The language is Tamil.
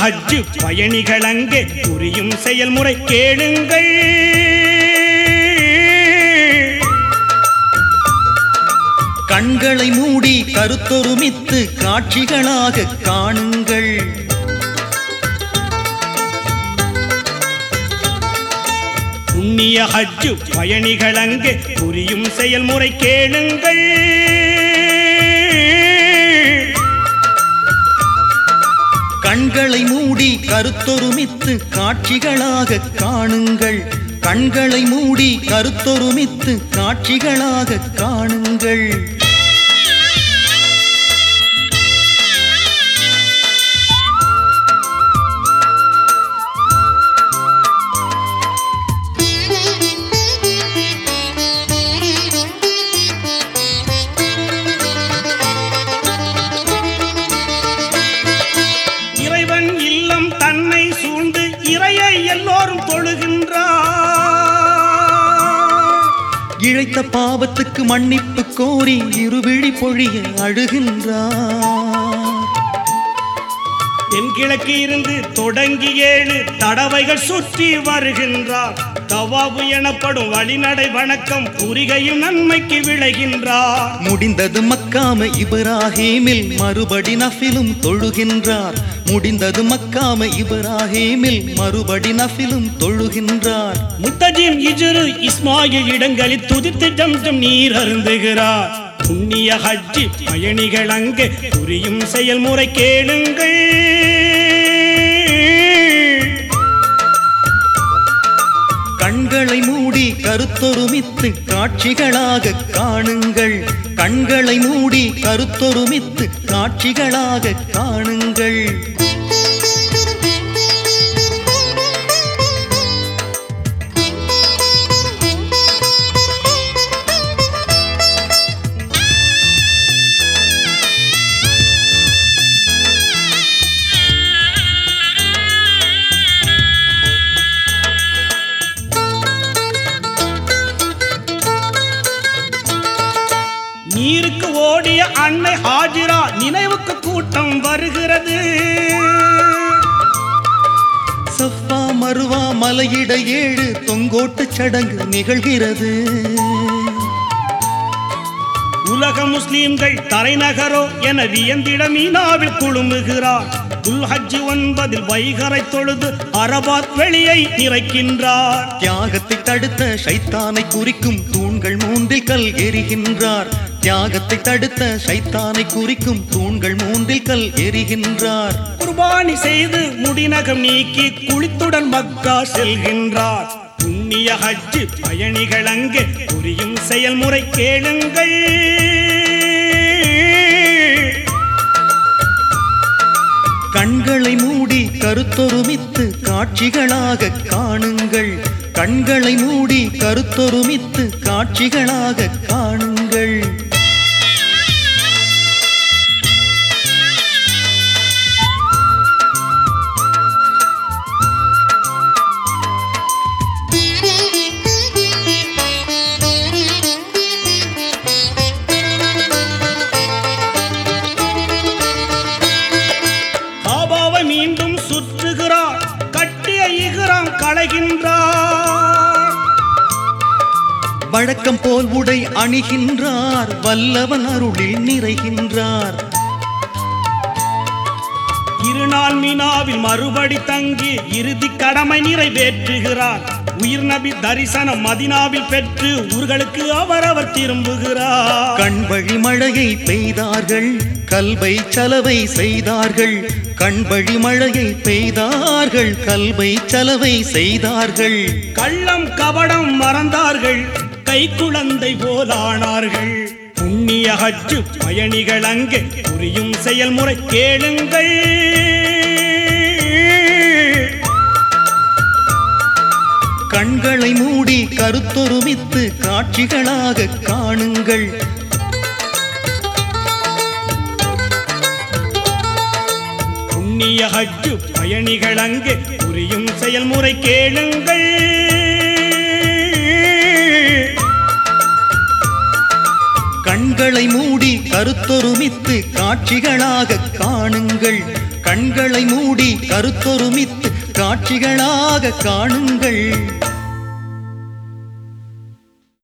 ஹஜ்ஜு பயணிகள் அங்கே புரியும் செயல்முறை கேளுங்கள் கண்களை மூடி கருத்தொருமித்து காட்சிகளாக காணுங்கள் புண்ணிய ஹஜ்ஜு பயணிகள் அங்கே புரியும் செயல்முறை கேளுங்கள் கண்களை மூடி கருத்தொருமித்து காட்சிகளாக காணுங்கள் கண்களை மூடி கருத்தொருமித்து காட்சிகளாக காணுங்கள் இறைவன் இல்லம் தன்னை சூழ்ந்து இறையை எல்லோரும் தொழுகின்றார் இழைத்த பாவத்துக்கு மன்னிப்பு கோரி இருவிழி பொழிய அழுகின்றார் தென்கிழக்கு இருந்து தொடங்கி ஏழு தடவைகள் சுற்றி வருகின்றார் தவாபு எனப்படும் வழிநடை வணக்கம் புரிகையும் நன்மைக்கு விளைகின்றார் முடிந்தது மக்காம இப்ராஹீமில் மறுபடி நஃபிலும் தொழுகின்றார் முடிந்தது மக்காம இப்ராஹீமில் மறுபடி நஃபிலும் தொழுகின்றார் முத்தஜிம் இஜுரு இஸ்மாயில் இடங்களில் துதித்து ஜம்ஜம் நீர் அருந்துகிறார் புண்ணிய ஹஜ்ஜி பயணிகள் அங்கே புரியும் செயல்முறை கேளுங்கள் கண்களை மூடி கருத்தொருமித்து காட்சிகளாக காணுங்கள் கண்களை மூடி கருத்தொருமித்து காட்சிகளாக காணுங்கள் நீருக்கு ஓடிய அன்னை ஹாஜிரா நினைவுக்கு கூட்டம் வருகிறது சஃபா மருவா மலையிட ஏழு தொங்கோட்டு சடங்கு நிகழ்கிறது உலக முஸ்லிம்கள் தலைநகரோ என வியந்திட மீனாவில் குழுமுகிறார் துல்ஹஜ் ஒன்பதில் வைகரை தொழுது அரபாத் வெளியை நிறைக்கின்றார் தியாகத்தை தடுத்த சைத்தானை குறிக்கும் தூண்கள் மூன்றில் கல் எறிகின்றார் தியாகத்தை தடுத்த சைத்தானை குறிக்கும் தூண்கள் மூன்றில் கல் எறிகின்றார் குர்பானி செய்து முடிநகம் நீக்கி குளித்துடன் மக்கா செல்கின்றார் புண்ணிய ஹஜ்ஜு பயணிகள் அங்கே புரியும் செயல்முறை கேளுங்கள் கண்களை மூடி கருத்தொருமித்து காட்சிகளாக காணுங்கள் கண்களை மூடி கருத்தொருமித்து காட்சிகளாக காணுங்கள் காபாவை மீண்டும் சுற்றுகிறார் கட்டிய இகராம் களைகின்றார் வழக்கம் போல் உடை அணிகின்றார் வல்லவன் அருளில் நிறைகின்றார் இருநாள் மீனாவில் மறுபடி தங்கி இறுதி கடமை நிறைவேற்றுகிறார் உயிர் நபி தரிசனம் மதினாவில் பெற்று ஊர்களுக்கு அவரவர் திரும்புகிறார் கண் வழி மழையை பெய்தார்கள் கல்வை சலவை செய்தார்கள் கண் வழி மழையை பெய்தார்கள் கல்வை சலவை செய்தார்கள் கள்ளம் கபடம் மறந்தார்கள் கை குழந்தை போலானார்கள் புண்ணிய ஹஜ்ஜு பயணிகள் அங்கே புரியும் செயல்முறை கேளுங்கள் கண்களை மூடி கருத்தொருமித்து காட்சிகளாக காணுங்கள் புண்ணிய ஹஜ்ஜு பயணிகள் அங்கே புரியும் செயல்முறை கேளுங்கள் கண்களை மூடி கருத்தொருமித்து காட்சிகளாக காணுங்கள் கண்களை மூடி கருத்தொருமித்து காட்சிகளாக காணுங்கள்